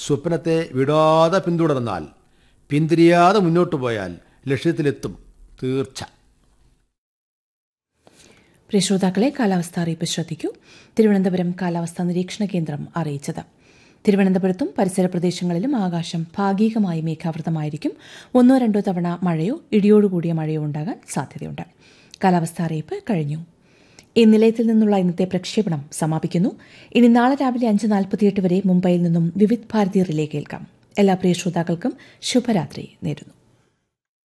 സ്വപ്നത്തെ വിടാതെ പിന്തുടർന്നാൽ പിന്തിരിയാതെ മുന്നോട്ട് പോയാൽ ലക്ഷ്യത്തിലെത്തും തീർച്ച പ്രിയ ശ്രോതാക്കളെ കാലാവസ്ഥ അറിയിപ്പ് ശ്രദ്ധിക്കൂ തിരുവനന്തപുരം കാലാവസ്ഥാ നിരീക്ഷണ കേന്ദ്രം അറിയിച്ചത് തിരുവനന്തപുരത്തും പരിസര പ്രദേശങ്ങളിലും ആകാശം ഭാഗികമായി മേഘാവൃതമായിരിക്കും ഒന്നോ രണ്ടോ തവണ മഴയോ ഇടിയോടുകൂടിയ മഴയോ ഉണ്ടാകാൻ സാധ്യതയുണ്ട് കാലാവസ്ഥ അറിയിപ്പ് കഴിഞ്ഞു ഈ നിലയത്തിൽ നിന്നുള്ള ഇന്നത്തെ പ്രക്ഷേപണം സമാപിക്കുന്നു ഇനി നാളെ രാവിലെ അഞ്ച് നാൽപ്പത്തിയെട്ട് വരെ മുംബൈയിൽ നിന്നും വിവിധ് ഭാരതി റിലേ കേൾക്കാം എല്ലാ പ്രിയ ശ്രോതാക്കൾക്കും ശുഭരാത്രി നേരുന്നു